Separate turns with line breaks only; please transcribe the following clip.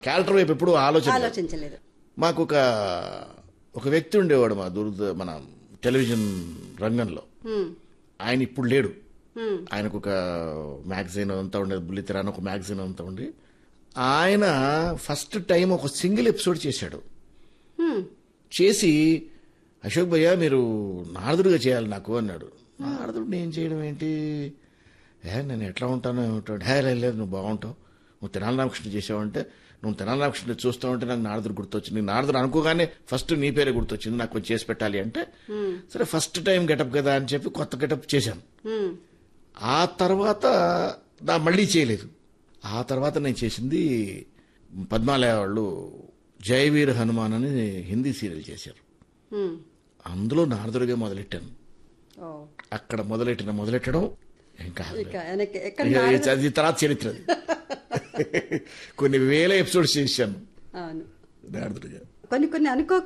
Character వైపు ఎప్పుడు ఆలోచన లేదు.
ఆలోచించలేదు
మాకు ఒక ఒక వ్యక్తి ఉండేవాడు మా దురద మన టెలివిజన్ రంగంలో
ఉమ్,
ఆయన ఇప్పుడు లేడు
ఉమ్,
ఆయనకు ఒక మ్యాగజైన్ అంతా ఉండేది బుల్లితెర అని ఒక మ్యాగజైన్ అంతా ఉండి ఆయన ఫస్ట్ టైం ఒక సింగిల్ ఎపిసోడ్ చేశాడు
ఉమ్, చేసి
చేసి అశోక్ భయ్య మీరు నారదుడిగా చేయాలి నాకు అన్నాడు నారదుడు నేను చేయడం ఏంటి ఏ నేను ఎట్లా ఉంటానో ఏమిటో హే లేదు, లేదు నువ్వు బాగుంటావు నువ్వు తెనాలి రామకృష్ణ చేసావంటే నువ్వు తెనాలి రామకృష్ణ చూస్తూ ఉంటే నాకు నారదుడు గుర్తొచ్చింది నారదుడు అనుకోగానే ఫస్ట్ నీ పేరే గుర్తొచ్చింది నాకు కొంచెం చేసి పెట్టాలి అంటే సరే ఫస్ట్ టైం గెటప్ కదా అని చెప్పి కొత్త గెటప్ చేశాను
ఉమ్,
ఆ తర్వాత నా మళ్ళీ చేయలేదు ఆ తర్వాత నేను చేసింది పద్మాలయ వాళ్ళు జయవీర్ హనుమాన్ అని హిందీ సీరియల్ చేశారు
ఉమ్,
అందులో నారదుడిగా మొదలెట్టాను
ఓ
అక్కడ మొదలెట్టిన మొదలెట్టడం ఇంకా
ఇక వెనక్కి ఎక్కడ
ఇక
నారద-
అది తర్వాత చరిత్ర అది. కొన్ని వేల ఎపిసోడ్స్ చేశాను
అవును
నారదుడిగా
కొన్ని కొన్ని అనుకో